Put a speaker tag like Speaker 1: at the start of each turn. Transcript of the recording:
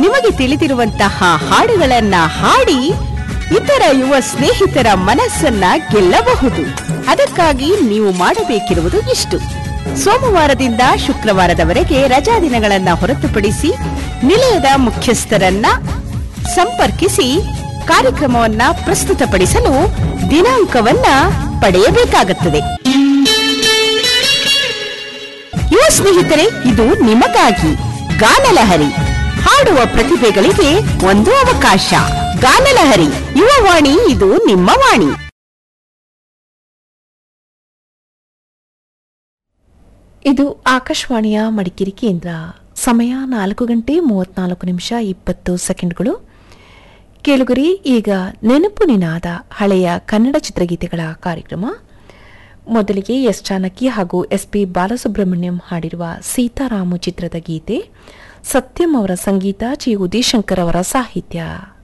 Speaker 1: ನಿಮಗೆ ತಿಳಿದಿರುವಂತಹ ಹಾಡುಗಳನ್ನ ಹಾಡಿ ಇತರ ಯುವ ಸ್ನೇಹಿತರ ಮನಸ್ಸನ್ನ ಗೆಲ್ಲಬಹುದು ಅದಕ್ಕಾಗಿ ನೀವು ಮಾಡಬೇಕಿರುವುದು ಇಷ್ಟು ಸೋಮವಾರದಿಂದ ಶುಕ್ರವಾರದವರೆಗೆ ರಜಾ ದಿನಗಳನ್ನ ಹೊರತುಪಡಿಸಿ ನಿಲಯದ ಮುಖ್ಯಸ್ಥರನ್ನ ಸಂಪರ್ಕಿಸಿ ಕಾರ್ಯಕ್ರಮವನ್ನ ಪ್ರಸ್ತುತಪಡಿಸಲು ದಿನಾಂಕವನ್ನ ಪಡೆಯಬೇಕಾಗುತ್ತದೆ ಯುವ ಸ್ನೇಹಿತರೆ ಇದು ನಿಮಗಾಗಿ ಗಾನಲಹರಿ ಹಾಡುವ ಪ್ರತಿಭೆಗಳಿಗೆ ಒಂದು ಅವಕಾಶ ಗಾನಲಹರಿ ಯುವವಾಣಿ ಇದು ನಿಮ್ಮ ವಾಣಿ
Speaker 2: ಇದು ಆಕಾಶವಾಣಿಯ ಮಡಿಕೇರಿ ಕೇಂದ್ರ ಸಮಯ ನಾಲ್ಕು ಗಂಟೆ ಮೂವತ್ನಾಲ್ಕು ನಿಮಿಷ ಇಪ್ಪತ್ತು ಸೆಕೆಂಡ್ಗಳು ಕೇಳುಗರಿ ಈಗ ನೆನಪು ನಿನಾದ ಹಳೆಯ ಕನ್ನಡ ಚಿತ್ರಗೀತೆಗಳ ಕಾರ್ಯಕ್ರಮ ಮೊದಲಿಗೆ ಎಸ್ ಜಾನಕಿ ಹಾಗೂ ಎಸ್ ಪಿ ಬಾಲಸುಬ್ರಹ್ಮಣ್ಯಂ ಹಾಡಿರುವ ಸೀತಾರಾಮು ಚಿತ್ರದ ಗೀತೆ ಸತ್ಯಂ ಅವರ ಸಂಗೀತ ಜಿ ಉದಯಶಂಕರ್ ಅವರ ಸಾಹಿತ್ಯ